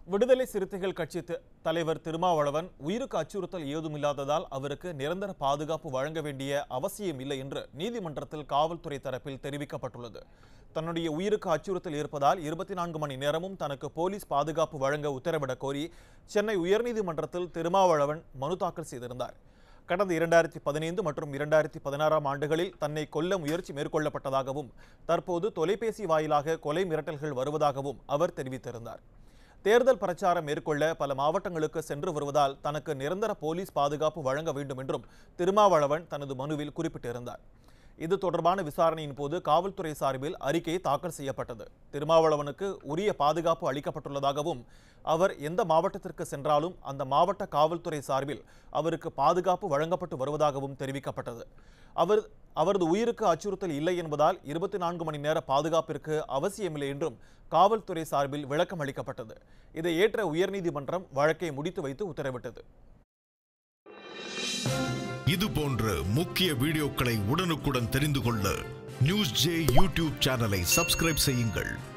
விடுதலை சிறுத்தைகள் கட்சி த- தலைவர் திருமாவளவன் உயிருக்கு அச்சுறுத்தல் ஏதுமில்லாததால் அவருக்கு நிரந்தர பாதுகாப்பு வழங்க வேண்டிய அவசியம் இல்லை என்று நீதிமன்றத்தில் காவல்துறை தரப்பில் தெரிவிக்கப்பட்டுள்ளது தன்னுடைய உயிருக்கு அச்சுறுத்தல் இருப்பதால் இருபத்தி நான்கு மணி நேரமும் தனக்கு போலீஸ் பாதுகாப்பு வழங்க உத்தரவிடக் கோரி சென்னை உயர்நீதிமன்றத்தில் திருமாவளவன் மனு தாக்கல் செய்திருந்தார் கடந்த இரண்டாயிரத்தி பதினைந்து மற்றும் இரண்டாயிரத்தி பதினாறாம் ஆண்டுகளில் தன்னை கொல்ல முயற்சி மேற்கொள்ளப்பட்டதாகவும் தற்போது தொலைபேசி வாயிலாக கொலை மிரட்டல்கள் வருவதாகவும் அவர் தெரிவித்திருந்தார் தேர்தல் பிரச்சாரம் மேற்கொள்ள பல மாவட்டங்களுக்கு சென்று வருவதால் தனக்கு நிரந்தர போலீஸ் பாதுகாப்பு வழங்க வேண்டும் என்றும் திருமாவளவன் தனது மனுவில் குறிப்பிட்டிருந்தார் இது தொடர்பான விசாரணையின் போது காவல்துறை சார்பில் அறிக்கை தாக்கல் செய்யப்பட்டது திருமாவளவனுக்கு உரிய பாதுகாப்பு அளிக்கப்பட்டுள்ளதாகவும் அவர் எந்த மாவட்டத்திற்கு சென்றாலும் அந்த மாவட்ட காவல்துறை சார்பில் அவருக்கு பாதுகாப்பு வழங்கப்பட்டு வருவதாகவும் தெரிவிக்கப்பட்டது அவர் அவரது உயிருக்கு அச்சுறுத்தல் இல்லை என்பதால் இருபத்தி நான்கு மணி நேர பாதுகாப்பிற்கு அவசியமில்லை என்றும் காவல்துறை சார்பில் விளக்கம் அளிக்கப்பட்டது இதை ஏற்ற உயர்நீதிமன்றம் வழக்கை முடித்து வைத்து உத்தரவிட்டது இது போன்ற முக்கிய வீடியோக்களை உடனுக்குடன் தெரிந்து கொள்ள நியூஸ் ஜே யூடியூப் சேனலை சப்ஸ்கிரைப் செய்யுங்கள்